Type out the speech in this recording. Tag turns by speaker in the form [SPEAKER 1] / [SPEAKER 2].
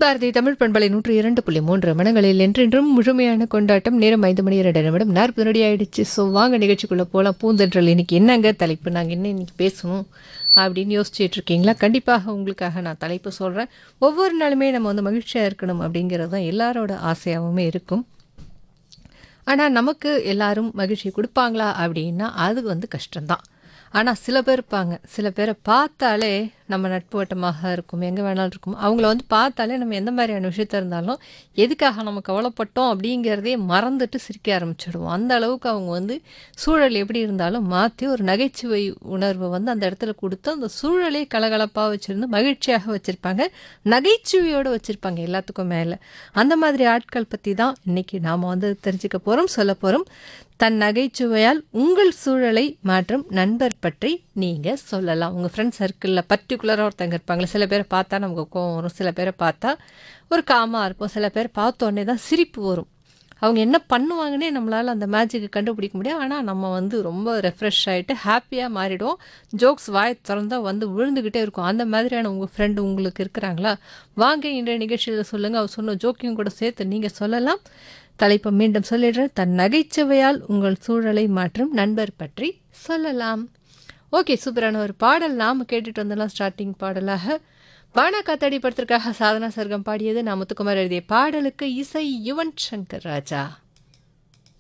[SPEAKER 1] பாரதி தமிழ் பண்பலை நூற்றி இரண்டு புள்ளி மூன்று மனங்களில் என்றென்றும் முழுமையான கொண்டாட்டம் நேரம் ஐந்து மணி இரண்டு நிமிடம் நாற்பது நொடி ஆயிடுச்சு ஸோ வாங்க நிகழ்ச்சிக்குள்ளே போகலாம் பூந்தென்றல் இன்னைக்கு என்னங்க தலைப்பு நாங்கள் என்ன இன்னைக்கு பேசணும் அப்படின்னு யோசிச்சுட்டு இருக்கீங்களா கண்டிப்பாக உங்களுக்காக நான் தலைப்பு சொல்கிறேன் ஒவ்வொரு நாளுமே நம்ம வந்து மகிழ்ச்சியாக இருக்கணும் அப்படிங்கிறது தான் எல்லாரோட ஆசையாகவுமே இருக்கும் ஆனால் நமக்கு எல்லாரும் மகிழ்ச்சி கொடுப்பாங்களா அப்படின்னா அது வந்து கஷ்டம்தான் ஆனால் சில பேர் இருப்பாங்க சில பேரை பார்த்தாலே நம்ம நட்பு வட்டமாக இருக்கும் எங்கே வேணாலும் இருக்கும் அவங்கள வந்து பார்த்தாலே நம்ம எந்த மாதிரியான விஷயத்த இருந்தாலும் எதுக்காக நம்ம கவலைப்பட்டோம் அப்படிங்கிறதே மறந்துட்டு சிரிக்க ஆரம்பிச்சிடுவோம் அந்த அளவுக்கு அவங்க வந்து சூழல் எப்படி இருந்தாலும் மாற்றி ஒரு நகைச்சுவை உணர்வை வந்து அந்த இடத்துல கொடுத்து அந்த சூழலே கலகலப்பாக வச்சுருந்து மகிழ்ச்சியாக வச்சுருப்பாங்க நகைச்சுவையோடு வச்சுருப்பாங்க எல்லாத்துக்கும் மேலே அந்த மாதிரி ஆட்கள் பற்றி தான் இன்றைக்கி நாம் வந்து தெரிஞ்சுக்க போகிறோம் சொல்ல போகிறோம் தன் நகைச்சுவையால் உங்கள் சூழலை மாற்றும் நண்பர் பற்றி நீங்கள் சொல்லலாம் உங்கள் ஃப்ரெண்ட் சர்க்கிளில் பர்டிகுலராக ஒருத்தங்க இருப்பாங்களே சில பேரை பார்த்தா நமக்கு கோவம் வரும் சில பேரை பார்த்தா ஒரு காமாக இருப்போம் சில பேர் பார்த்தோன்னே தான் சிரிப்பு வரும் அவங்க என்ன பண்ணுவாங்கன்னே நம்மளால் அந்த மேஜிக்கை கண்டுபிடிக்க முடியும் ஆனால் நம்ம வந்து ரொம்ப ரெஃப்ரெஷ் ஆகிட்டு ஹாப்பியாக மாறிடுவோம் ஜோக்ஸ் வாய் திறந்தா வந்து விழுந்துக்கிட்டே இருக்கும் அந்த மாதிரியான உங்கள் ஃப்ரெண்டு உங்களுக்கு இருக்கிறாங்களா வாங்க இன்றைய நிகழ்ச்சியில் சொல்லுங்கள் அவர் சொன்ன ஜோக்கையும் கூட சேர்த்து நீங்கள் சொல்லலாம் தலைப்பை மீண்டும் சொல்லிடுறேன் தன் நகைச்சுவையால் உங்கள் சூழலை மாற்றும் நண்பர் பற்றி சொல்லலாம் ஓகே சூப்பரான ஒரு பாடல் நாம் கேட்டுட்டு வந்தலாம் ஸ்டார்டிங் பாடலாக பானா காத்தாடி படத்திற்காக சாதனா சர்க்கம் பாடியது நான் முத்துக்குமார் எழுதிய பாடலுக்கு இசை யுவன் சங்கர் ராஜா